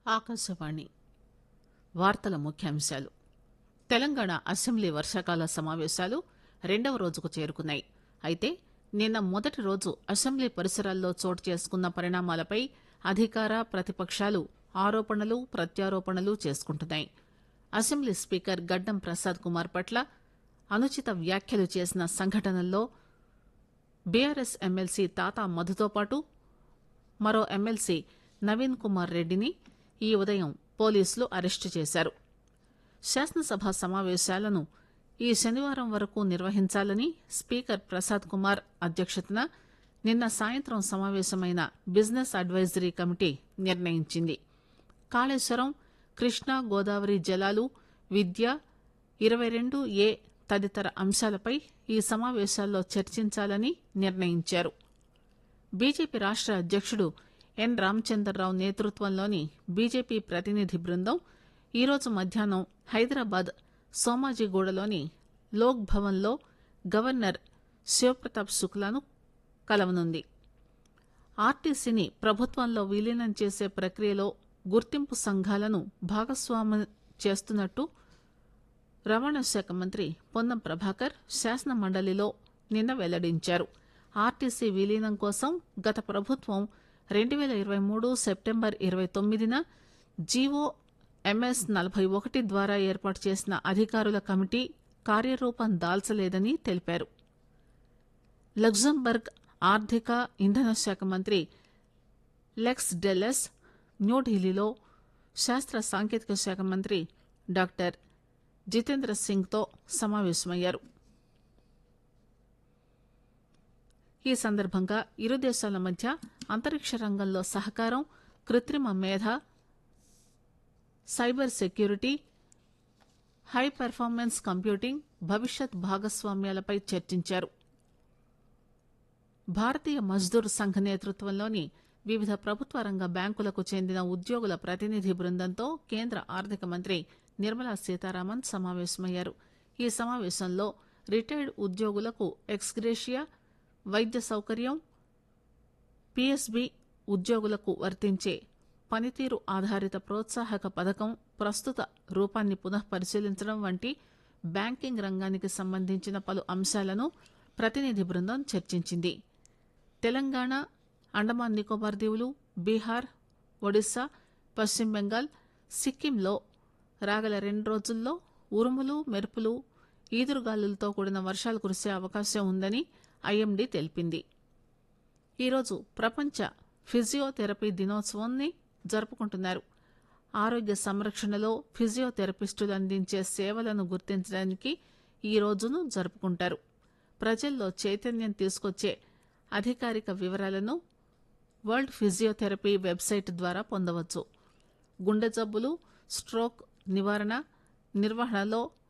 ఆకాశవాణి వార్తల ముఖ్యాంశాలు తెలంగాణ అసెంబ్లీ వర్షాకాల సమావేశాలు రెండవ రోజుకు చేరుకున్నాయి అయితే నిన్న మొదటి రోజు అసెంబ్లీ పరిసరాల్లో చోటు చేసుకున్న పరిణామాలపై అధికార ప్రతిపకాలు ఆరోపణలు ప్రత్యారోపణలు చేసుకుంటున్నాయి అసెంబ్లీ స్పీకర్ గడ్డం ప్రసాద్ కుమార్ పట్ల అనుచిత వ్యాఖ్యలు చేసిన సంఘటనల్లో బీఆర్ఎస్ ఎమ్మెల్సీ తాతా మధుతో పాటు మరో ఎమ్మెల్సీ నవీన్ కుమార్ రెడ్డిని ఈ ఉదయం పోలీసులు అరెస్టు చేశారు శాసనసభ సమావేశాలను ఈ శనివారం వరకు నిర్వహించాలని స్పీకర్ ప్రసాద్ కుమార్ అధ్యక్షతన నిన్న సాయంత్రం సమావేశమైన బిజినెస్ అడ్వైజరీ కమిటీ నిర్ణయించింది కాళేశ్వరం కృష్ణా గోదావరి జలాలు విద్య ఇరవై రెండు ఏ తదితర అంశాలపై ఈ సమావేశాల్లో చర్చించాలని నిర్ణయించారు బీజేపీ రాష్ట అధ్యక్షుడు ఎన్ రామచంద్రరావు నేతృత్వంలోని బీజేపీ ప్రతినిధి బృందం ఈరోజు మధ్యాహ్నం హైదరాబాద్ సోమాజిగూడలోని లోక్ భవన్లో గవర్నర్ శివప్రతాప్ శుక్లాను కలవనుంది ఆర్టీసీని ప్రభుత్వంలో విలీనం చేసే ప్రక్రియలో గుర్తింపు సంఘాలను భాగస్వామ్యం చేస్తున్నట్టు రవాణా శాఖ మంత్రి పొన్నం ప్రభాకర్ శాసన మండలిలో నిన్న వెల్లడించారు ఆర్టీసీ విలీనం కోసం గత ప్రభుత్వం రెండు పేల ఇరవై మూడు సెప్టెంబర్ ఇరవై తొమ్మిదిన జీవో ఎంఎస్ నలభై ఒకటి ద్వారా ఏర్పాటు చేసిన అధికారుల కమిటీ కార్యరూపం దాల్చలేదని తెలిపారు లగ్జంబర్గ్ ఆర్థిక ఇంధన శాఖ మంత్రి లెక్స్ డెల్లెస్ న్యూఢిల్లీలో శాస్త్ర సాంకేతిక శాఖ మంత్రి డాక్టర్ జితేంద్ర సింగ్తో సమావేశమయ్యారు ఈ సందర్భంగా ఇరు దేశాల మధ్య అంతరిక్ష రంగంలో సహకారం కృత్రిమ మేధ cyber security high performance computing భవిష్యత్ భాగస్వామ్యాలపై చర్చించారు భారతీయ మజ్దూర్ సంఘ్ నేతృత్వంలోని వివిధ ప్రభుత్వ రంగ బ్యాంకులకు చెందిన ఉద్యోగుల ప్రతినిధి బృందంతో కేంద్ర ఆర్థిక మంత్రి నిర్మలా సీతారామన్ సమావేశమయ్యారు ఈ సమావేశంలో రిటైర్డ్ ఉద్యోగులకు ఎక్స్గ్రేషియా వైద్య సౌకర్యం పీఎస్బీ ఉద్యోగులకు వర్తించే పనితీరు ఆధారిత ప్రోత్సాహక పథకం ప్రస్తుత రూపాన్ని పునః పరిశీలించడం వంటి బ్యాంకింగ్ రంగానికి సంబంధించిన పలు అంశాలను ప్రతినిధి బృందం చర్చించింది తెలంగాణ అండమాన్ నికోబార్ దీవులు బీహార్ ఒడిశా పశ్చిమ బెంగాల్ సిక్కింలో రాగల రెండు రోజుల్లో ఉరుములు మెరుపులు ఈదురుగాలులతో కూడిన వర్షాలు కురిసే అవకాశం ఉందని ఐఎండీ తెలిపింది ఈరోజు ప్రపంచ ఫిజియోథెరపీ దినోత్సవాన్ని జరుపుకుంటున్నారు ఆరోగ్య సంరక్షణలో ఫిజియోథెరపిస్టులు అందించే సేవలను గుర్తించడానికి ఈ రోజును జరుపుకుంటారు ప్రజల్లో చైతన్యం తీసుకొచ్చే అధికారిక వివరాలను వరల్డ్ ఫిజియోథెరపీ వెబ్సైట్ ద్వారా పొందవచ్చు గుండె జబ్బులు స్ట్రోక్ నివారణ నిర్వహణలో